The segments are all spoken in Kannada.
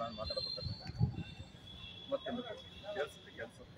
ನಾನು ಮಾತಾಡಬೇಕಾದ್ರೆ ಮತ್ತೊಂದು ಕೇಳಿಸುತ್ತೆ ಕೇಳಿಸುತ್ತೆ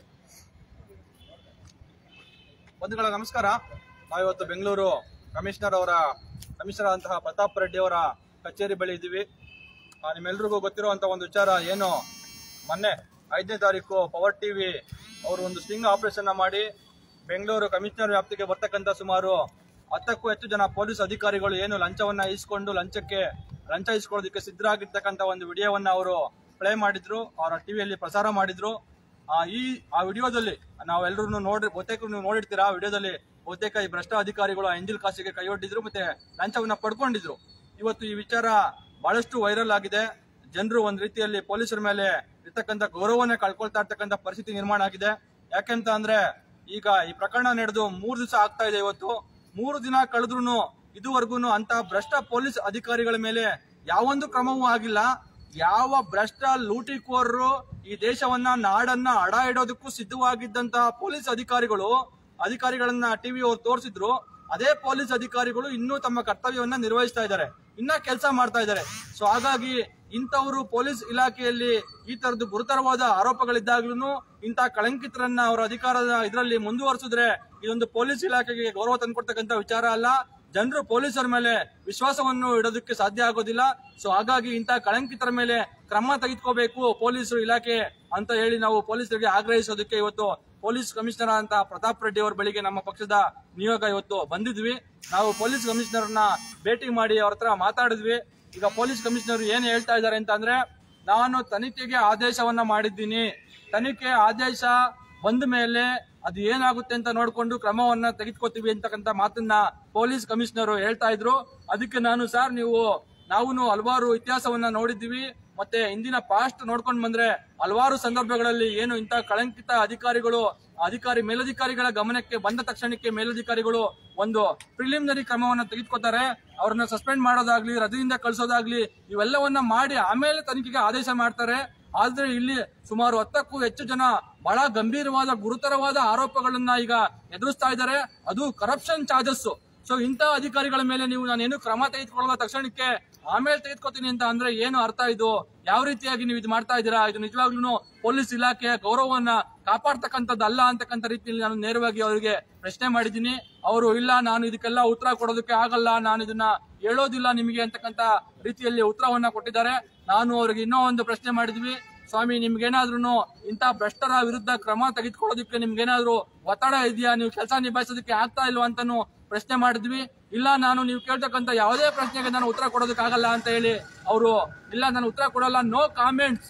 ಬಂಧುಗಳ ನಮಸ್ಕಾರ ನಾವಿವತ್ತು ಬೆಂಗಳೂರು ಕಮಿಷನರ್ ಅವರ ಕಮಿಷನರ್ ಅಂತಹ ಪ್ರತಾಪ್ ರೆಡ್ಡಿ ಅವರ ಕಚೇರಿ ಬಳಿ ಇದ್ದೀವಿ ಆ, ನಿಮ್ಮೆಲ್ರಿಗೂ ಗೊತ್ತಿರುವಂತ ಒಂದು ವಿಚಾರ ಏನು ಮೊನ್ನೆ ಐದನೇ ತಾರೀಕು ಪವರ್ ಟಿವಿ ಅವರು ಒಂದು ಸ್ಟಿಂಗ್ ಆಪರೇಷನ್ ಮಾಡಿ ಬೆಂಗಳೂರು ಕಮಿಷನರ್ ವ್ಯಾಪ್ತಿಗೆ ಬರ್ತಕ್ಕಂಥ ಸುಮಾರು ಹತ್ತಕ್ಕೂ ಹೆಚ್ಚು ಜನ ಪೊಲೀಸ್ ಅಧಿಕಾರಿಗಳು ಏನು ಲಂಚವನ್ನ ಇಸ್ಕೊಂಡು ಲಂಚಕ್ಕೆ ಲಂಚ ಇಸ್ಕೊಳ್ಳೋದಕ್ಕೆ ಸಿದ್ಧರಾಗಿರ್ತಕ್ಕಂಥ ಒಂದು ವಿಡಿಯೋವನ್ನ ಅವರು ಪ್ಲೇ ಮಾಡಿದ್ರು ಅವರ ಟಿವಿಯಲ್ಲಿ ಪ್ರಸಾರ ಮಾಡಿದ್ರು ಆ, ಈ ಆ ವಿಡಿಯೋದಲ್ಲಿ ನಾವೆಲ್ಲರೂ ನೋಡಿ ಬಹುತೇಕ ನೀವು ನೋಡಿರ್ತೀರಾ ಆ ವಿಡಿಯೋದಲ್ಲಿ ಬಹುತೇಕ ಈ ಭ್ರಷ್ಟ ಅಧಿಕಾರಿಗಳು ಆ ಎಂಜಿಲ್ ಕಾಸಿಗೆ ಕೈಯೊಡ್ಡಿದ್ರು ಮತ್ತೆ ಲಂಚವನ್ನ ಪಡ್ಕೊಂಡಿದ್ರು ಇವತ್ತು ಈ ವಿಚಾರ ಬಹಳಷ್ಟು ವೈರಲ್ ಆಗಿದೆ ಜನರು ಒಂದ್ ರೀತಿಯಲ್ಲಿ ಪೊಲೀಸರ ಮೇಲೆ ಇರ್ತಕ್ಕಂಥ ಗೌರವನೇ ಕಳ್ಕೊಳ್ತಾ ಇರ್ತಕ್ಕಂಥ ಪರಿಸ್ಥಿತಿ ನಿರ್ಮಾಣ ಆಗಿದೆ ಯಾಕೆಂತ ಅಂದ್ರೆ ಈಗ ಈ ಪ್ರಕರಣ ನಡೆದು ಮೂರು ದಿವಸ ಆಗ್ತಾ ಇದೆ ಇವತ್ತು ಮೂರು ದಿನ ಕಳೆದ್ರು ಇದುವರೆಗೂ ಅಂತ ಭ್ರಷ್ಟ ಪೊಲೀಸ್ ಅಧಿಕಾರಿಗಳ ಮೇಲೆ ಯಾವೊಂದು ಕ್ರಮವೂ ಆಗಿಲ್ಲ ಯಾವ ಭ್ರಷ್ಟ ಲೂಟಿಕೋರರು ಈ ದೇಶವನ್ನ ನಾಡನ್ನ ಅಡ ಇಡೋದಕ್ಕೂ ಸಿದ್ಧವಾಗಿದ್ದಂತಹ ಪೊಲೀಸ್ ಅಧಿಕಾರಿಗಳು ಅಧಿಕಾರಿಗಳನ್ನ ಟಿವಿ ಅವ್ರು ತೋರಿಸಿದ್ರು ಅದೇ ಪೊಲೀಸ್ ಅಧಿಕಾರಿಗಳು ಇನ್ನೂ ತಮ್ಮ ಕರ್ತವ್ಯವನ್ನ ನಿರ್ವಹಿಸ್ತಾ ಇದ್ದಾರೆ ಇನ್ನ ಕೆಲಸ ಮಾಡ್ತಾ ಇದ್ದಾರೆ ಸೊ ಹಾಗಾಗಿ ಇಂಥವರು ಪೊಲೀಸ್ ಇಲಾಖೆಯಲ್ಲಿ ಈ ತರದ್ದು ಗುರುತರವಾದ ಆರೋಪಗಳಿದ್ದಾಗ್ಲೂ ಇಂಥ ಕಳಂಕಿತರನ್ನ ಅವರ ಅಧಿಕಾರದ ಇದರಲ್ಲಿ ಮುಂದುವರಿಸಿದ್ರೆ ಇದೊಂದು ಪೊಲೀಸ್ ಇಲಾಖೆಗೆ ಗೌರವ ತಂದ್ಕೊಡ್ತಕ್ಕಂಥ ವಿಚಾರ ಅಲ್ಲ ಜನರು ಪೊಲೀಸರ ಮೇಲೆ ವಿಶ್ವಾಸವನ್ನು ಇಡೋದಕ್ಕೆ ಸಾಧ್ಯ ಆಗೋದಿಲ್ಲ ಸೊ ಹಾಗಾಗಿ ಇಂಥ ಕಳಂಕಿತರ ಮೇಲೆ ಕ್ರಮ ತೆಗೆದುಕೋಬೇಕು ಪೊಲೀಸರು ಇಲಾಖೆ ಅಂತ ಹೇಳಿ ನಾವು ಪೊಲೀಸರಿಗೆ ಆಗ್ರಹಿಸೋದಕ್ಕೆ ಇವತ್ತು ಪೊಲೀಸ್ ಕಮಿಷನರ್ ಅಂತ ಪ್ರತಾಪ್ ರೆಡ್ಡಿ ಅವರ ಬಳಿಗೆ ನಮ್ಮ ಪಕ್ಷದ ನಿಯೋಗ ಇವತ್ತು ಬಂದಿದ್ವಿ ನಾವು ಪೊಲೀಸ್ ಕಮಿಷನರ್ನ ಭೇಟಿ ಮಾಡಿ ಅವ್ರ ಹತ್ರ ಮಾತಾಡಿದ್ವಿ ಈಗ ಪೊಲೀಸ್ ಕಮಿಷನರ್ ಏನ್ ಹೇಳ್ತಾ ಇದ್ದಾರೆ ಅಂತ ಅಂದ್ರೆ ನಾನು ತನಿಖೆಗೆ ಆದೇಶವನ್ನ ಮಾಡಿದ್ದೀನಿ ತನಿಖೆ ಆದೇಶ ಬಂದ ಮೇಲೆ ಅದು ಏನಾಗುತ್ತೆ ಅಂತ ನೋಡ್ಕೊಂಡು ಕ್ರಮವನ್ನ ತೆಗೆದುಕೋತೀವಿ ಅಂತಕ್ಕಂಥ ಮಾತನ್ನ ಪೊಲೀಸ್ ಕಮಿಷನರ್ ಹೇಳ್ತಾ ಇದ್ರು ಅದಕ್ಕೆ ನಾನು ಸರ್ ನೀವು ನಾವು ಹಲವಾರು ಇತಿಹಾಸವನ್ನ ನೋಡಿದ್ದೀವಿ ಮತ್ತೆ ಇಂದಿನ ಪಾಸ್ಟ್ ನೋಡ್ಕೊಂಡ್ ಬಂದ್ರೆ ಹಲವಾರು ಸಂದರ್ಭಗಳಲ್ಲಿ ಏನು ಇಂತ ಕಳಂಕಿತ ಅಧಿಕಾರಿಗಳು ಅಧಿಕಾರಿ ಮೇಲಧಿಕಾರಿಗಳ ಗಮನಕ್ಕೆ ಬಂದ ತಕ್ಷಣಕ್ಕೆ ಮೇಲಧಿಕಾರಿಗಳು ಒಂದು ಪ್ರಿಲಿಮಿನರಿ ಕ್ರಮವನ್ನ ತೆಗೆದುಕೊತಾರೆ ಅವ್ರನ್ನ ಸಸ್ಪೆಂಡ್ ಮಾಡೋದಾಗ್ಲಿ ರಜೆಯಿಂದ ಕಳಿಸೋದಾಗ್ಲಿ ಇವೆಲ್ಲವನ್ನ ಮಾಡಿ ಆಮೇಲೆ ತನಿಖೆಗೆ ಆದೇಶ ಮಾಡ್ತಾರೆ ಆದ್ರೆ ಇಲ್ಲಿ ಸುಮಾರು ಹತ್ತಕ್ಕೂ ಹೆಚ್ಚು ಜನ ಬಹಳ ಗಂಭೀರವಾದ ಗುರುತರವಾದ ಆರೋಪಗಳನ್ನ ಈಗ ಎದುರಿಸ್ತಾ ಇದ್ದಾರೆ ಅದು ಕರಪ್ಷನ್ ಚಾರ್ಜಸ್ ಸೊ ಇಂಥ ಅಧಿಕಾರಿಗಳ ಮೇಲೆ ನೀವು ನಾನೇನು ಕ್ರಮ ತೆಗೆದುಕೊಳ್ಳಲ್ಲ ತಕ್ಷಣಕ್ಕೆ ಆಮೇಲೆ ತೆಗೆದುಕೊತೀನಿ ಅಂತ ಅಂದ್ರೆ ಏನು ಅರ್ಥ ಇದು ಯಾವ ರೀತಿಯಾಗಿ ನೀವು ಇದು ಮಾಡ್ತಾ ಇದ್ದೀರಾ ಇದು ನಿಜವಾಗ್ಲೂ ಪೊಲೀಸ್ ಇಲಾಖೆಯ ಗೌರವವನ್ನ ಕಾಪಾಡ್ತಕ್ಕಂಥದ್ದಲ್ಲ ಅಂತಕ್ಕಂಥ ರೀತಿಯಲ್ಲಿ ನಾನು ನೇರವಾಗಿ ಅವರಿಗೆ ಪ್ರಶ್ನೆ ಮಾಡಿದ್ದೀನಿ ಅವರು ಇಲ್ಲ ನಾನು ಇದಕ್ಕೆಲ್ಲ ಉತ್ತರ ಕೊಡೋದಕ್ಕೆ ಆಗಲ್ಲ ನಾನು ಇದನ್ನ ಹೇಳೋದಿಲ್ಲ ನಿಮಗೆ ಅಂತಕ್ಕಂಥ ರೀತಿಯಲ್ಲಿ ಉತ್ತರವನ್ನ ಕೊಟ್ಟಿದ್ದಾರೆ ನಾನು ಅವರಿಗೆ ಇನ್ನೂ ಒಂದು ಪ್ರಶ್ನೆ ಮಾಡಿದ್ವಿ ಸ್ವಾಮಿ ನಿಮ್ಗೇನಾದ್ರೂ ಇಂಥ ಭ್ರಷ್ಟರ ವಿರುದ್ಧ ಕ್ರಮ ತೆಗೆದುಕೊಳ್ಳೋದಕ್ಕೆ ನಿಮ್ಗೇನಾದ್ರೂ ಒತ್ತಡ ಇದೆಯಾ ನೀವು ಕೆಲಸ ನಿಭಾಯಿಸೋದಕ್ಕೆ ಆಗ್ತಾ ಇಲ್ವಾ ಅಂತಾನು ಪ್ರಶ್ನೆ ಮಾಡಿದ್ವಿ ಇಲ್ಲ ನಾನು ನೀವು ಕೇಳ್ತಕ್ಕಂಥ ಯಾವುದೇ ಪ್ರಶ್ನೆಗೆ ನಾನು ಉತ್ತರ ಕೊಡೋದಕ್ಕಾಗಲ್ಲ ಅಂತ ಹೇಳಿ ಅವರು ಇಲ್ಲ ನಾನು ಉತ್ತರ ಕೊಡಲ್ಲ ನೋ ಕಾಮೆಂಟ್ಸ್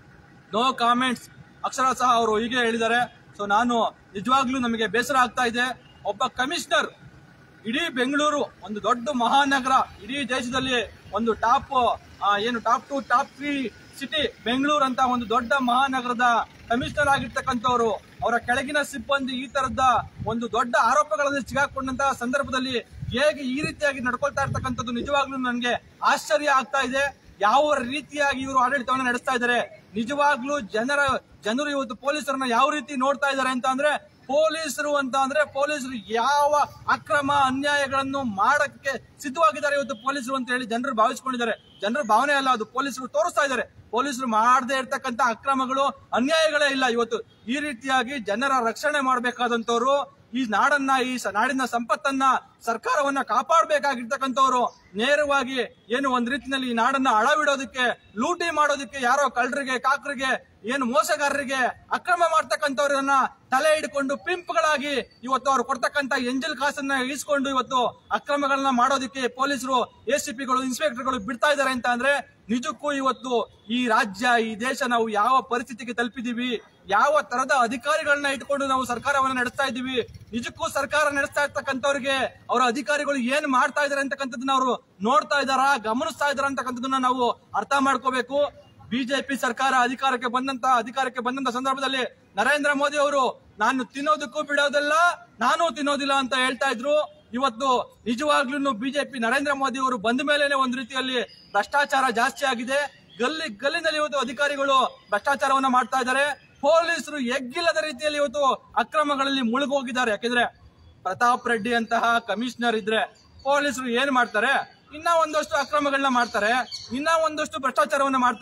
ನೋ ಕಾಮೆಂಟ್ಸ್ ಅಕ್ಷರ ಸಹ ಅವರು ಹೀಗೆ ಹೇಳಿದ್ದಾರೆ ಸೊ ನಾನು ನಿಜವಾಗ್ಲೂ ನಮಗೆ ಬೇಸರ ಆಗ್ತಾ ಇದೆ ಒಬ್ಬ ಕಮಿಷನರ್ ಇಡೀ ಬೆಂಗಳೂರು ಒಂದು ದೊಡ್ಡ ಮಹಾನಗರ ಇಡೀ ದೇಶದಲ್ಲಿ ಒಂದು ಟಾಪ್ ಏನು top two top three city Bengaluru ಅಂತ ಒಂದು ದೊಡ್ಡ ಮಹಾನಗರದ ಕಮಿಷನರ್ ಆಗಿರ್ತಕ್ಕಂಥವ್ರು ಅವರ ಕೆಳಗಿನ ಸಿಬ್ಬಂದಿ ಈ ತರದ ಒಂದು ದೊಡ್ಡ ಆರೋಪಗಳಲ್ಲಿ ಸಿಗಾಕೊಂಡಂತಹ ಸಂದರ್ಭದಲ್ಲಿ ಹೇಗೆ ಈ ರೀತಿಯಾಗಿ ನಡ್ಕೊಳ್ತಾ ಇರ್ತಕ್ಕಂಥದ್ದು ನಿಜವಾಗ್ಲೂ ನನಗೆ ಆಶ್ಚರ್ಯ ಆಗ್ತಾ ಇದೆ ಯಾವ ರೀತಿಯಾಗಿ ಇವರು ಆಡಳಿತವನ್ನು ನಡೆಸ್ತಾ ಇದ್ದಾರೆ ನಿಜವಾಗ್ಲೂ ಜನರ ಜನರು ಇವತ್ತು ಪೊಲೀಸರನ್ನ ಯಾವ ರೀತಿ ನೋಡ್ತಾ ಇದ್ದಾರೆ ಅಂತ ಅಂದ್ರೆ ಪೊಲೀಸರು ಅಂತ ಅಂದ್ರೆ ಪೊಲೀಸರು ಯಾವ ಅಕ್ರಮ ಅನ್ಯಾಯಗಳನ್ನು ಮಾಡಕ್ಕೆ ಸಿದ್ಧವಾಗಿದ್ದಾರೆ ಇವತ್ತು ಪೊಲೀಸರು ಅಂತ ಹೇಳಿ ಜನರು ಭಾವಿಸ್ಕೊಂಡಿದ್ದಾರೆ ಜನರ ಭಾವನೆ ಅಲ್ಲ ಅದು ಪೊಲೀಸರು ತೋರಿಸ್ತಾ ಇದ್ದಾರೆ ಪೊಲೀಸರು ಮಾಡದೇ ಇರ್ತಕ್ಕಂಥ ಅಕ್ರಮಗಳು ಅನ್ಯಾಯಗಳೇ ಇಲ್ಲ ಇವತ್ತು ಈ ರೀತಿಯಾಗಿ ಜನರ ರಕ್ಷಣೆ ಮಾಡಬೇಕಾದಂತವ್ರು ಈ ನಾಡನ್ನ ಈ ಸ- ನಾಡಿನ ಸಂಪತ್ತನ್ನ ಸರ್ಕಾರವನ್ನ ಕಾಪಾಡಬೇಕಾಗಿರ್ತಕ್ಕಂಥವ್ರು ನೇರವಾಗಿ ಏನು ಒಂದ್ ರೀತಿಯಲ್ಲಿ ಈ ನಾಡನ್ನ ಅಳವಿಡೋದಕ್ಕೆ ಲೂಟಿ ಮಾಡೋದಕ್ಕೆ ಯಾರೋ ಕಳ್ಳರಿಗೆ ಕಾಕರಿಗೆ ಏನು ಮೋಸಗಾರರಿಗೆ ಅಕ್ರಮ ಮಾಡ್ತಕ್ಕಂಥವ್ರನ್ನ ತಲೆ ಹಿಡ್ಕೊಂಡು ಪಿಂಪ್ಗಳಾಗಿ ಇವತ್ತು ಅವ್ರು ಕೊಡ್ತಕ್ಕಂತ ಎಂಜಲ್ ಕಾಸನ್ನ ಇಸ್ಕೊಂಡು ಇವತ್ತು ಅಕ್ರಮಗಳನ್ನ ಮಾಡೋದಕ್ಕೆ ಪೊಲೀಸರು ಎಸಿಪಿಗಳು ಇನ್ಸ್ಪೆಕ್ಟರ್ಗಳು ಬಿಡ್ತಾ ಇದ್ದಾರೆ ಅಂತ ಅಂದ್ರೆ ನಿಜಕ್ಕೂ ಇವತ್ತು ಈ ರಾಜ್ಯ ಈ ದೇಶ ನಾವು ಯಾವ ಪರಿಸ್ಥಿತಿಗೆ ತಲುಪಿದೀವಿ ಯಾವ ತರದ ಅಧಿಕಾರಿಗಳನ್ನ ಇಟ್ಕೊಂಡು ನಾವು ಸರ್ಕಾರವನ್ನ ನಡೆಸ್ತಾ ಇದ್ದೀವಿ ನಿಜಕ್ಕೂ ಸರ್ಕಾರ ನಡೆಸ್ತಾ ಇರ್ತಕ್ಕಂಥವ್ರಿಗೆ ಅವರ ಅಧಿಕಾರಿಗಳು ಏನ್ ಮಾಡ್ತಾ ಇದಾರೆ ಅಂತಕ್ಕಂಥದ್ದನ್ನ ಅವರು ನೋಡ್ತಾ ಇದಾರಾ ಗಮನಿಸ್ತಾ ಇದಾರ ಅಂತಕ್ಕಂಥದ್ದನ್ನ ನಾವು ಅರ್ಥ ಮಾಡ್ಕೋಬೇಕು ಬಿಜೆಪಿ ಸರ್ಕಾರ ಅಧಿಕಾರಕ್ಕೆ ಬಂದಂತ ಅಧಿಕಾರಕ್ಕೆ ಬಂದಂತ ಸಂದರ್ಭದಲ್ಲಿ ನರೇಂದ್ರ ಮೋದಿ ಅವರು ನಾನು ತಿನ್ನೋದಕ್ಕೂ ಬಿಡೋದಿಲ್ಲ ನಾನು ತಿನ್ನೋದಿಲ್ಲ ಅಂತ ಹೇಳ್ತಾ ಇದ್ರು ಇವತ್ತು ನಿಜವಾಗ್ಲೂ ಬಿಜೆಪಿ ನರೇಂದ್ರ ಮೋದಿ ಅವರು ಬಂದ ಮೇಲೆನೆ ಒಂದು ರೀತಿಯಲ್ಲಿ ಭ್ರಷ್ಟಾಚಾರ ಜಾಸ್ತಿ ಆಗಿದೆ ಗಲ್ಲಿ ಗಲ್ಲಿನಲ್ಲಿ ಇವತ್ತು ಅಧಿಕಾರಿಗಳು ಭ್ರಷ್ಟಾಚಾರವನ್ನ ಮಾಡ್ತಾ ಇದ್ದಾರೆ ಪೊಲೀಸರು ಎಗ್ಗಿಲ್ಲದ ರೀತಿಯಲ್ಲಿ ಇವತ್ತು ಅಕ್ರಮಗಳಲ್ಲಿ ಮುಳುಗೋಗಿದ್ದಾರೆ ಯಾಕೆಂದ್ರೆ ಪ್ರತಾಪ್ ರೆಡ್ಡಿ ಅಂತಹ ಕಮಿಷನರ್ ಇದ್ರೆ ಪೊಲೀಸರು ಏನ್ ಮಾಡ್ತಾರೆ ಇನ್ನ ಒಂದಷ್ಟು ಅಕ್ರಮಗಳನ್ನ ಮಾಡ್ತಾರೆ ಇನ್ನ ಒಂದಷ್ಟು ಭ್ರಷ್ಟಾಚಾರವನ್ನ ಮಾಡ್ತಾರೆ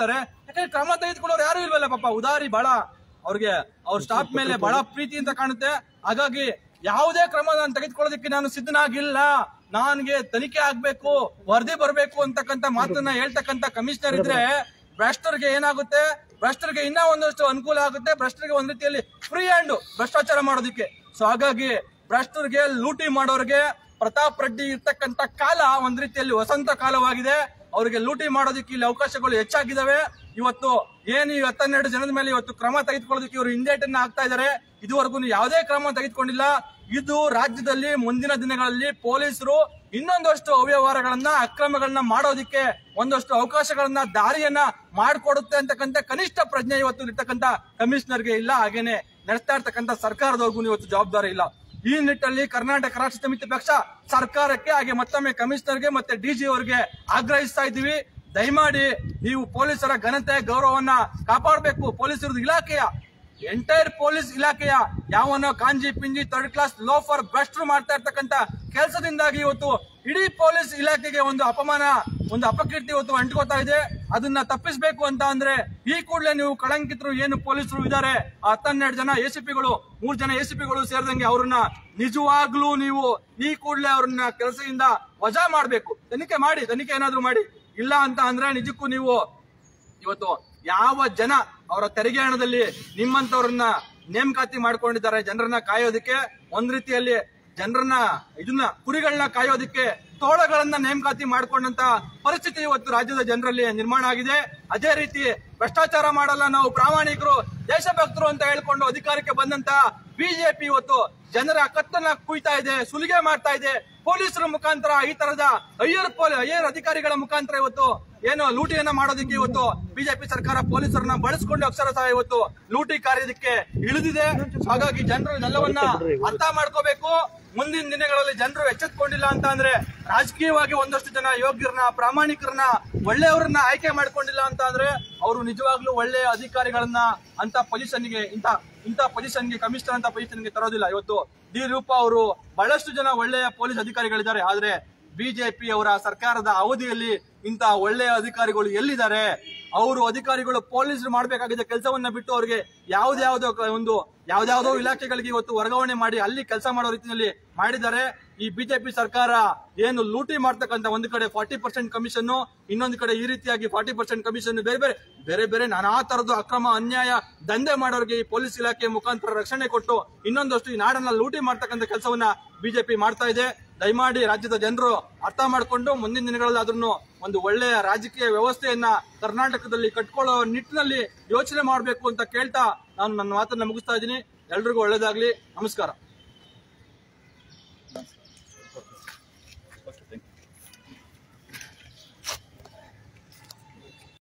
ಯಾಕಂದ್ರೆ ಕ್ರಮ ತೆಗೆದುಕೊಳ್ಳೋರು ಯಾರು ಇಲ್ವಲ್ಲ ಪಾಪ ಉದಾರಿ ಬಹಳ ಅವ್ರಿಗೆ ಅವ್ರ ಸ್ಟಾಫ್ ಮೇಲೆ ಬಹಳ ಪ್ರೀತಿ ಅಂತ ಕಾಣುತ್ತೆ ಹಾಗಾಗಿ ಯಾವುದೇ ಕ್ರಮ ನಾನು ತೆಗೆದುಕೊಳ್ಳೋದಕ್ಕೆ ನಾನು ಸಿದ್ಧನಾಗಿಲ್ಲ ನನ್ಗೆ ತನಿಖೆ ಆಗ್ಬೇಕು ವರದಿ ಬರಬೇಕು ಅಂತಕ್ಕಂತ ಮಾತನ್ನ ಹೇಳ್ತಕ್ಕಂತ ಕಮಿಷನರ್ ಇದ್ರೆ ಭ್ರಷ್ಟರಿಗೆ ಏನಾಗುತ್ತೆ ಭ್ರಷ್ಟರಿಗೆ ಇನ್ನೂ ಒಂದಷ್ಟು ಅನುಕೂಲ ಆಗುತ್ತೆ ಭ್ರಷ್ಟರಿಗೆ ಒಂದ್ ರೀತಿಯಲ್ಲಿ ಫ್ರೀ ಹ್ಯಾಂಡ್ ಭ್ರಷ್ಟಾಚಾರ ಮಾಡೋದಕ್ಕೆ ಸೊ ಹಾಗಾಗಿ ಭ್ರಷ್ಟರಿಗೆ ಲೂಟಿ ಮಾಡೋರಿಗೆ ಪ್ರತಾಪ್ ರೆಡ್ಡಿ ಇರ್ತಕ್ಕಂತ ಕಾಲ ಒಂದ್ ರೀತಿಯಲ್ಲಿ ವಸಂತ ಕಾಲವಾಗಿದೆ ಅವರಿಗೆ ಲೂಟಿ ಮಾಡೋದಕ್ಕೆ ಇಲ್ಲಿ ಅವಕಾಶಗಳು ಹೆಚ್ಚಾಗಿದ್ದಾವೆ ಇವತ್ತು ಏನು ಈ ಹತ್ತೆರಡು ಜನದ ಮೇಲೆ ಇವತ್ತು ಕ್ರಮ ತೆಗೆದುಕೊಳ್ಳೋದಕ್ಕೆ ಇವರು ಹಿಂದೇಟನ್ನ ಹಾಕ್ತಾ ಇದ್ದಾರೆ ಇದುವರೆಗೂ ಯಾವುದೇ ಕ್ರಮ ತೆಗೆದುಕೊಂಡಿಲ್ಲ ಇದು ರಾಜ್ಯದಲ್ಲಿ ಮುಂದಿನ ದಿನಗಳಲ್ಲಿ ಪೊಲೀಸರು ಇನ್ನೊಂದಷ್ಟು ಅವ್ಯವಹಾರಗಳನ್ನ ಅಕ್ರಮಗಳನ್ನ ಮಾಡೋದಿಕ್ಕೆ ಒಂದಷ್ಟು ಅವಕಾಶಗಳನ್ನ ದಾರಿಯನ್ನ ಮಾಡಿಕೊಡುತ್ತೆ ಅಂತಕ್ಕಂಥ ಕನಿಷ್ಠ ಪ್ರಜ್ಞೆ ಇವತ್ತು ಇರ್ತಕ್ಕಂಥ ಕಮಿಷನರ್ಗೆ ಇಲ್ಲ ಹಾಗೇನೆ ನಡೆಸ್ತಾ ಇರ್ತಕ್ಕಂಥ ಸರ್ಕಾರದವ್ರಿಗೂ ಇವತ್ತು ಜವಾಬ್ದಾರಿ ಇಲ್ಲ ಈ ನಿಟ್ಟಲ್ಲಿ ಕರ್ನಾಟಕ ರಾಷ್ಟ್ರ ಸಮಿತಿ ಪಕ್ಷ ಸರ್ಕಾರಕ್ಕೆ ಹಾಗೆ ಮತ್ತೊಮ್ಮೆ ಕಮಿಷನರ್ಗೆ ಮತ್ತೆ ಡಿಜಿ ಅವರಿಗೆ ಆಗ್ರಹಿಸ್ತಾ ಇದ್ದೀವಿ ದಯಮಾಡಿ ನೀವು ಪೊಲೀಸರ ಘನತೆ ಗೌರವವನ್ನ ಕಾಪಾಡಬೇಕು ಪೊಲೀಸರ ಇಲಾಖೆಯ ಎಂಟೈರ್ ಪೊಲೀಸ್ ಇಲಾಖೆಯ ಯಾವನೋ ಕಾಂಜಿ ಪಿಂಜಿ ಥರ್ಡ್ ಕ್ಲಾಸ್ ಲೋಫರ್ ಭ್ರಷ್ಟರು ಮಾಡ್ತಾ ಇರ್ತಕ್ಕಂತ ಕೆಲಸದಿಂದಾಗಿ ಇವತ್ತು ಇಡೀ ಪೊಲೀಸ್ ಇಲಾಖೆಗೆ ಒಂದು ಅಪಮಾನ ಒಂದು ಅಪಕೀರ್ತಿ ಇವತ್ತು ಅಂಟ್ಕೋತಾ ಇದೆ ಅದನ್ನ ತಪ್ಪಿಸಬೇಕು ಅಂತ ಅಂದ್ರೆ ಈ ಕೂಡಲೇ ನೀವು ಕಳಂಕಿತರು ಏನು ಪೊಲೀಸರು ಇದ್ದಾರೆ ಆ ಹತ್ತೆರಡು ಜನ ಎಸಿಪಿಗಳು ಮೂರ್ ಜನ ಎಸಿಪಿಗಳು ಸೇರಿದಂಗೆ ಅವ್ರನ್ನ ನಿಜವಾಗ್ಲೂ ನೀವು ಈ ಕೂಡಲೇ ಅವ್ರನ್ನ ಕೆಲಸದಿಂದ ವಜಾ ಮಾಡಬೇಕು ತನಿಖೆ ಮಾಡಿ ತನಿಖೆ ಏನಾದ್ರೂ ಮಾಡಿ ಇಲ್ಲ ಅಂತ ಅಂದ್ರೆ ನಿಜಕ್ಕೂ ನೀವು ಇವತ್ತು ಯಾವ ಜನ ಅವರ ತೆರಿಗೆ ಹಣದಲ್ಲಿ ನಿಮ್ಮಂತವ್ರನ್ನ ನೇಮಕಾತಿ ಮಾಡ್ಕೊಂಡಿದ್ದಾರೆ ಜನರನ್ನ ಕಾಯೋದಕ್ಕೆ ಒಂದ್ ರೀತಿಯಲ್ಲಿ ಜನರನ್ನ ಇದನ್ನ ಕುರಿಗಳನ್ನ ಕಾಯೋದಕ್ಕೆ ತೋಳಗಳನ್ನ ನೇಮಕಾತಿ ಮಾಡ್ಕೊಂಡಂತ ಪರಿಸ್ಥಿತಿ ಇವತ್ತು ರಾಜ್ಯದ ಜನರಲ್ಲಿ ನಿರ್ಮಾಣ ಆಗಿದೆ ಅದೇ ರೀತಿ ಭ್ರಷ್ಟಾಚಾರ ಮಾಡಲ್ಲ ನಾವು ಪ್ರಾಮಾಣಿಕರು ದೇಶಭಕ್ತರು ಅಂತ ಹೇಳ್ಕೊಂಡು ಅಧಿಕಾರಕ್ಕೆ ಬಂದಂತ ಬಿಜೆಪಿ ಇವತ್ತು ಜನರ ಕತ್ತನ್ನ ಕುಯ್ತಾ ಇದೆ ಸುಲಿಗೆ ಮಾಡ್ತಾ ಇದೆ ಪೊಲೀಸರ ಮುಖಾಂತರ ಈ ತರದ ಐಯರ್ ಪೊಲೀ ಐಯರ್ ಅಧಿಕಾರಿಗಳ ಮುಖಾಂತರ ಇವತ್ತು ಏನು ಲೂಟಿಯನ್ನ ಮಾಡೋದಕ್ಕೆ ಇವತ್ತು ಬಿಜೆಪಿ ಸರ್ಕಾರ ಪೊಲೀಸರನ್ನ ಬಳಸ್ಕೊಂಡು ಅಕ್ಷರಶಃ ಇವತ್ತು ಲೂಟಿ ಕಾರ್ಯದಕ್ಕೆ ಇಳಿದಿದೆ ಹಾಗಾಗಿ ಜನರು ಇದೆಲ್ಲವನ್ನ ಅರ್ಥ ಮಾಡ್ಕೋಬೇಕು ಮುಂದಿನ ದಿನಗಳಲ್ಲಿ ಜನರು ಎಚ್ಚೆತ್ಕೊಂಡಿಲ್ಲ ಅಂತ ಅಂದ್ರೆ ರಾಜಕೀಯವಾಗಿ ಒಂದಷ್ಟು ಜನ ಯೋಗ್ಯರನ್ನ ಪ್ರಾಮಾಣಿಕರನ್ನ ಒಳ್ಳೆಯವರನ್ನ ಆಯ್ಕೆ ಮಾಡ್ಕೊಂಡಿಲ್ಲ ಅಂತ ಅಂದ್ರೆ ಅವರು ನಿಜವಾಗ್ಲೂ ಒಳ್ಳೆಯ ಅಧಿಕಾರಿಗಳನ್ನ ಅಂತ ಪೊಸಿಷನ್ಗೆ ಇಂತ ಇಂತ ಪೊಸಿಷನ್ಗೆ ಕಮಿಷನರ್ ಅಂತ ಪೊಸಿಷನ್ಗೆ ತರೋದಿಲ್ಲ ಇವತ್ತು ಡಿ ರೂಪಾ ಅವರು ಬಹಳಷ್ಟು ಜನ ಒಳ್ಳೆಯ ಪೊಲೀಸ್ ಅಧಿಕಾರಿಗಳಿದ್ದಾರೆ ಆದ್ರೆ ಬಿಜೆಪಿ ಅವರ ಸರ್ಕಾರದ ಅವಧಿಯಲ್ಲಿ ಇಂತ ಒಳ್ಳೆಯ ಅಧಿಕಾರಿಗಳು ಎಲ್ಲಿದ್ದಾರೆ ಅವರು ಅಧಿಕಾರಿಗಳು ಪೊಲೀಸರು ಮಾಡಬೇಕಾಗಿದ್ದ ಕೆಲಸವನ್ನ ಬಿಟ್ಟು ಅವರಿಗೆ ಯಾವ್ದಾವ್ದೋ ಕ- ಒಂದು ಯಾವ್ದಾವ್ದೋ ಇಲಾಖೆಗಳಿಗೆ ಇವತ್ತು ವರ್ಗಾವಣೆ ಮಾಡಿ ಅಲ್ಲಿ ಕೆಲಸ ಮಾಡೋ ರೀತಿಯಲ್ಲಿ ಮಾಡಿದ್ದಾರೆ ಈ ಬಿಜೆಪಿ ಸರ್ಕಾರ ಏನು ಲೂಟಿ ಮಾಡ್ತಕ್ಕಂತ ಒಂದು ಕಡೆ ಫಾರ್ಟಿ ಪರ್ಸೆಂಟ್ ಕಮಿಷನ್ ಇನ್ನೊಂದು ಕಡೆ ಈ ರೀತಿಯಾಗಿ ಫಾರ್ಟಿ ಪರ್ಸೆಂಟ್ ಕಮಿಷನ್ ಬೇರೆ ಬೇರೆ ಬೇರೆ ಬೇರೆ ನಾನಾ ತರದ್ದು ಅಕ್ರಮ ಅನ್ಯಾಯ ದಂಧೆ ಮಾಡೋರಿಗೆ ಈ ಪೊಲೀಸ್ ಇಲಾಖೆ ಮುಖಾಂತರ ರಕ್ಷಣೆ ಕೊಟ್ಟು ಇನ್ನೊಂದಷ್ಟು ಈ ನಾಡನ್ನ ಲೂಟಿ ಮಾಡ್ತಕ್ಕಂಥ ಕೆಲಸವನ್ನ ಬಿಜೆಪಿ ಮಾಡ್ತಾ ಇದೆ ದಯಮಾಡಿ ರಾಜ್ಯದ ಜನರು ಅರ್ಥ ಮಾಡಿಕೊಂಡು ಮುಂದಿನ ದಿನಗಳಲ್ಲಿ ಅದನ್ನು ಒಂದು ಒಳ್ಳೆಯ ರಾಜಕೀಯ ವ್ಯವಸ್ಥೆಯನ್ನ ಕರ್ನಾಟಕದಲ್ಲಿ ಕಟ್ಕೊಳ್ಳೋ ನಿಟ್ಟಿನಲ್ಲಿ ಯೋಚನೆ ಮಾಡಬೇಕು ಅಂತ ಕೇಳ್ತಾ ನಾನು ನನ್ನ ಮಾತನ್ನ ಮುಗಿಸ್ತಾ ಇದ್ದೀನಿ ಎಲ್ರಿಗೂ ಒಳ್ಳೇದಾಗ್ಲಿ ನಮಸ್ಕಾರ